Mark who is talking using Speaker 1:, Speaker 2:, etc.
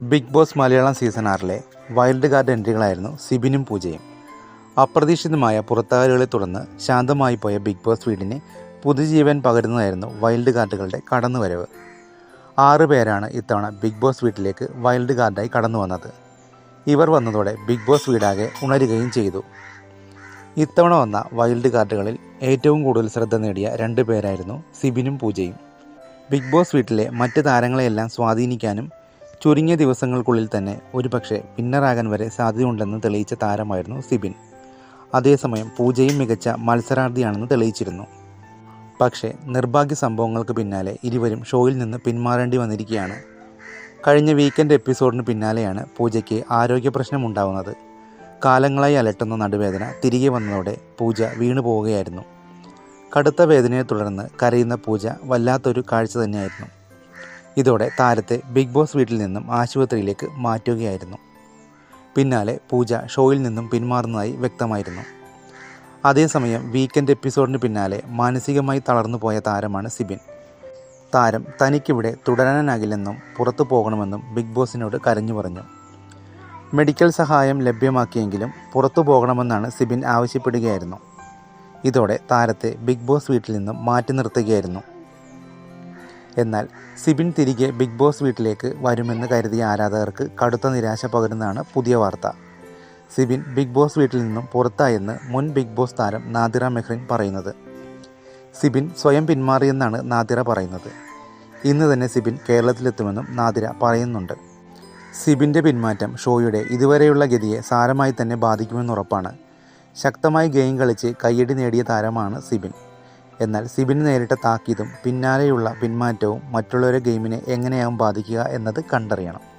Speaker 1: big Boss Malayalam season ആറിലെ wild card എൻട്രികളായിരുന്നു സിബിനും പൂജയും അപ്രതീക്ഷിതമായ പുറത്താകലുകളെ തുടർന്ന് ശാന്തമായി പോയ ബിഗ് ബോസ് വീടിന് പുതുജീവൻ പകരുന്നതായിരുന്നു വൈൽഡ് കാർഡുകളുടെ കടന്നുവരവ് ആറ് പേരാണ് ഇത്തവണ ബിഗ് ബോസ് വീട്ടിലേക്ക് വൈൽഡ് കാർഡായി കടന്നു വന്നത് ഇവർ വന്നതോടെ ബിഗ് ബോസ് വീടാകെ ഉണരുകയും ചെയ്തു ഇത്തവണ വന്ന വൈൽഡ് കാർഡുകളിൽ ഏറ്റവും കൂടുതൽ ശ്രദ്ധ നേടിയ രണ്ട് പേരായിരുന്നു സിബിനും പൂജയും ബിഗ് ബോസ് വീട്ടിലെ മറ്റ് താരങ്ങളെയെല്ലാം സ്വാധീനിക്കാനും ചുരുങ്ങിയ ദിവസങ്ങൾക്കുള്ളിൽ തന്നെ ഒരുപക്ഷെ വിന്നറാകാൻ വരെ സാധ്യതയുണ്ടെന്ന് തെളിയിച്ച താരമായിരുന്നു സിബിൻ അതേസമയം പൂജയും മികച്ച മത്സരാർത്ഥിയാണെന്ന് തെളിയിച്ചിരുന്നു പക്ഷേ നിർഭാഗ്യ സംഭവങ്ങൾക്ക് പിന്നാലെ ഇരുവരും ഷോയിൽ നിന്ന് പിന്മാറേണ്ടി വന്നിരിക്കുകയാണ് കഴിഞ്ഞ വീക്കെൻഡ് എപ്പിസോഡിന് പിന്നാലെയാണ് പൂജയ്ക്ക് ആരോഗ്യ പ്രശ്നമുണ്ടാവുന്നത് കാലങ്ങളായി അലട്ടുന്ന നടുവേദന തിരികെ വന്നതോടെ പൂജ വീണു പോവുകയായിരുന്നു കടുത്ത വേദനയെ തുടർന്ന് കരയുന്ന പൂജ വല്ലാത്തൊരു കാഴ്ച തന്നെയായിരുന്നു ഇതോടെ താരത്തെ ബിഗ് ബോസ് വീട്ടിൽ നിന്നും ആശുപത്രിയിലേക്ക് മാറ്റുകയായിരുന്നു പിന്നാലെ പൂജ ഷോയിൽ നിന്നും പിന്മാറുന്നതായി വ്യക്തമായിരുന്നു അതേസമയം വീക്കെൻഡ് എപ്പിസോഡിന് പിന്നാലെ മാനസികമായി തളർന്നു പോയ താരമാണ് സിബിൻ താരം തനിക്കിവിടെ തുടരാനാകില്ലെന്നും പുറത്തു പോകണമെന്നും ബിഗ് ബോസിനോട് കരഞ്ഞു പറഞ്ഞു മെഡിക്കൽ സഹായം ലഭ്യമാക്കിയെങ്കിലും പുറത്തു പോകണമെന്നാണ് സിബിൻ ആവശ്യപ്പെടുകയായിരുന്നു ഇതോടെ താരത്തെ ബിഗ് ബോസ് വീട്ടിൽ നിന്നും മാറ്റി നിർത്തുകയായിരുന്നു എന്നാൽ സിബിൻ തിരികെ ബിഗ് ബോസ് വീട്ടിലേക്ക് വരുമെന്ന് കരുതിയ ആരാധകർക്ക് കടുത്ത നിരാശ പകരുന്നതാണ് പുതിയ വാർത്ത സിബിൻ ബിഗ് ബോസ് വീട്ടിൽ നിന്നും പുറത്തായെന്ന് മുൻ ബിഗ് ബോസ് താരം നാദിറ മെഹ്റിൻ പറയുന്നത് സിബിൻ സ്വയം പിന്മാറിയെന്നാണ് നാദിറ പറയുന്നത് ഇന്ന് തന്നെ സിബിൻ കേരളത്തിലെത്തുമെന്നും നാദിര പറയുന്നുണ്ട് സിബിൻ്റെ പിന്മാറ്റം ഷോയുടെ ഇതുവരെയുള്ള ഗതിയെ സാരമായി തന്നെ ബാധിക്കുമെന്നുറപ്പാണ് ശക്തമായി ഗെയിം കളിച്ച് കയ്യടി നേടിയ താരമാണ് സിബിൻ എന്നാൽ സിബിന് നേരിട്ട താക്കീതും പിന്നാലെയുള്ള പിന്മാറ്റവും മറ്റുള്ളവരെ ഗെയിമിനെ എങ്ങനെയാവും ബാധിക്കുക എന്നത് കണ്ടറിയണം